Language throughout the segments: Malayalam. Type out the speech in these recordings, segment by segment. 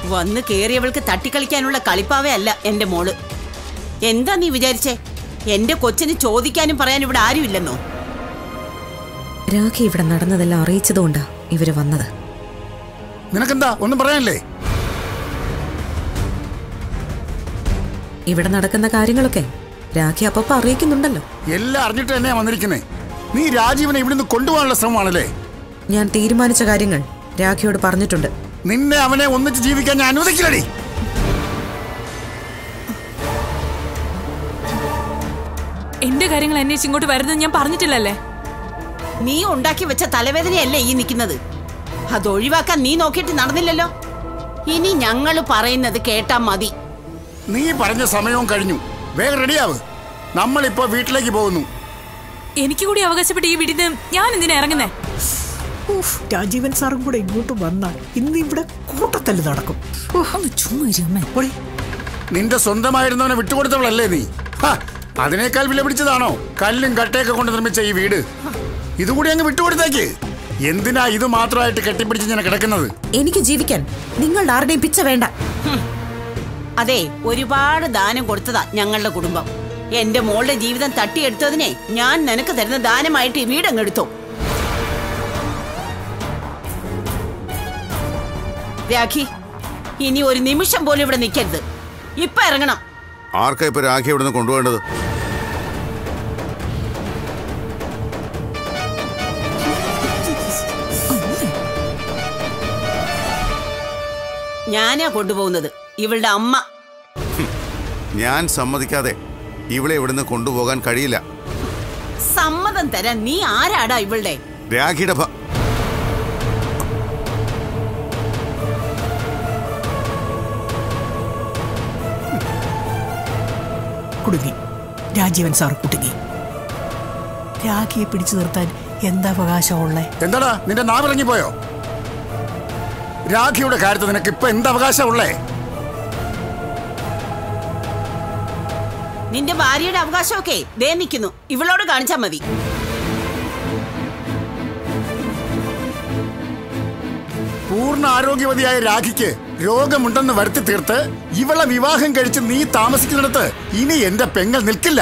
വന്ന് കേറിയവൾക്ക് തട്ടിക്കളിക്കാനുള്ള കളിപ്പാവേ അല്ല എന്റെ മോള് എന്താ നീ വിചാരിച്ചേ എന്റെ കൊച്ചിന് ചോദിക്കാനും പറയാനും ഇവിടെ ആരുമില്ലെന്നോ രാഖി ഇവിടെ നടന്നതെല്ലാം അറിയിച്ചതുകൊണ്ടാ ഇവര് വന്നത് നിനക്കെന്താ ഒന്നും പറയാനില്ലേ ഇവിടെ നടക്കുന്ന കാര്യങ്ങളൊക്കെ രാഖി അപ്പപ്പ അറിയിക്കുന്നുണ്ടല്ലോ എല്ലാം അറിഞ്ഞിട്ട് തന്നെയാ വന്നിരിക്കുന്നേ നീ രാജീവനെ ഇവിടുന്ന് കൊണ്ടുപോകാനുള്ള ശ്രമമാണല്ലേ ഞാൻ തീരുമാനിച്ച കാര്യങ്ങൾ രാഖിയോട് പറഞ്ഞിട്ടുണ്ട് നിന്നെ അവനെ ഒന്നിച്ച് ജീവിക്കാൻ ഞാൻ അനുവദിക്കില്ലടി എന്റെ കാര്യങ്ങൾ അന്വേഷിച്ച് ഇങ്ങോട്ട് വരുന്നത് ഞാൻ പറഞ്ഞിട്ടില്ലല്ലേ നീ ഉണ്ടാക്കി വെച്ച തലവേദനയല്ലേ ഈ നിൽക്കുന്നത് അത് ഒഴിവാക്കാൻ നീ നോക്കിയിട്ട് നടന്നില്ലല്ലോ ഇനി ഞങ്ങള് പറയുന്നത് കേട്ടാ മതി നീ പറഞ്ഞ സമയവും കഴിഞ്ഞു വേഗം റെഡിയാവ് നമ്മളിപ്പോ വീട്ടിലേക്ക് പോകുന്നു എനിക്ക് കൂടി അവകാശപ്പെട്ട് ഈ വീടിന് ഞാൻ എന്തിനാ ഇറങ്ങുന്നേ ഉഫ്, രാജീവൻ സാറും കൂടെ ഇങ്ങോട്ട് വന്നാൽ ഇന്ന് ഇവിടെ കൂട്ടത്തല്ല് നടക്കും ഒന്ന് ചുമ്മാ ഇരി അമ്മേ പൊടി നിന്റെ സ്വന്തമായിരുന്നവനെ വിട്ടുകൊടുത്തവളല്ലേ നീ ഹ, അതിനേക്കാൾ വില പിടിച്ചതാണോ കല്ലും കട്ടയൊക്കെ കൊണ്ട് നിർമ്മിച്ച ഈ വീട് ഇതുകൂടി അങ്ങ് വിട്ടുകൊടുത്തേക്ക് എന്തിനാ ഇത് മാത്രമായിട്ട് കെട്ടിപ്പിടിച്ച് ഞാൻ കിടക്കുന്നത് എനിക്ക് ജീവിക്കാൻ നിങ്ങളുടെ ആരുടെയും പിച്ച വേണ്ട അതെ ഒരുപാട് ദാനം കൊടുത്തതാ ഞങ്ങളുടെ കുടുംബം എന്റെ മോളുടെ ജീവിതം തട്ടിയെടുത്തതിനെ ഞാൻ നിനക്ക് തരുന്ന ദാനമായിട്ട് ഈ വീടങ്ങ് എടുത്തോ രാഖി ഇനി ഒരു നിമിഷം പോലും ഇവിടെ നിൽക്കരുത് ഇപ്പൊ ഇറങ്ങണം ആർക്കാ ഇപ്പൊ രാഖി ഇവിടുന്ന് കൊണ്ടുപോകേണ്ടത് ഞാനാ കൊണ്ടുപോകുന്നത് ഇവളുടെ അമ്മ ഞാൻ സമ്മതിക്കാതെ ഇവളെ ഇവിടുന്ന് കൊണ്ടുപോകാൻ കഴിയില്ല സമ്മതം തരാൻ നീ ആരാടാ ഇവളുടെ രാഖിയുടെ ഭ- കുടുങ്ങി രാജീവൻ സാർ കുടുങ്ങി രാഖിയെ പിടിച്ചു നിർത്താൻ എന്താ അവകാശമുള്ളേ എന്താടാ നിന്റെ നാവിറങ്ങി പോയോ രാഖിയുടെ കാര്യത്തിൽ നിനക്ക് ഇപ്പൊ എന്ത് അവകാശമുള്ളേ നിന്റെ ഭാര്യയുടെ അവകാശമൊക്കെ ദേ നിൽക്കുന്നു ഇവളോട് കാണിച്ചാ മതി പൂർണ്ണ ആരോഗ്യവതിയായ രാഖിക്ക് രോഗമുണ്ടെന്ന് വരുത്തി തീർത്ത് ഇവളെ വിവാഹം കഴിച്ച് നീ താമസിക്കുന്നിടത്ത് ഇനി എന്റെ പെങ്ങൾ നിൽക്കില്ല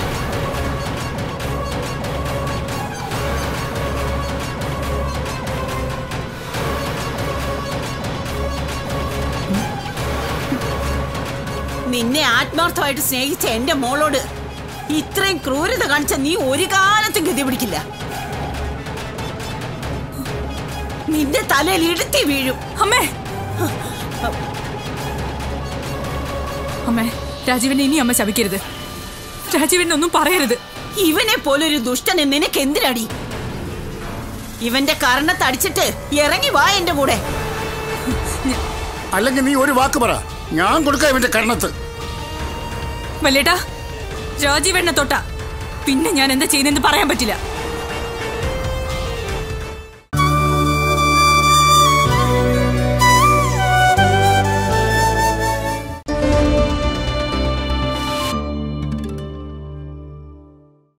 നിന്നെ ആത്മാർത്ഥമായിട്ട് സ്നേഹിച്ച എന്റെ മോളോട് ഇത്രയും ക്രൂരത കാണിച്ച നീ ഒരു കാലത്തും ഗതി പിടിക്കില്ല നിന്റെ തലയിൽ ഇടുത്തി വീഴും അമ്മേ അമ്മേ രാജീവനെ ഇനി അമ്മ ശപിക്കരുത് രാജീവനെ ഒന്നും പറയരുത് ഇവനെ പോലൊരു ദുഷ്ടനെ നിനക്ക് എന്തിനടി ഇവന്റെ കർണത്തടിച്ചിട്ട് ഇറങ്ങി വാ എന്റെ കൂടെ അല്ലെങ്കിൽ നീ ഒരു വാക്ക് പറ ഞാൻ കൊടുക്കാം ഇവന്റെ കരണത്ത് വല്ലേട്ടാ രാജീവണ്ണ തൊട്ട പിന്നെ ഞാൻ എന്താ ചെയ്യുന്നതെന്ന് പറയാൻ പറ്റില്ല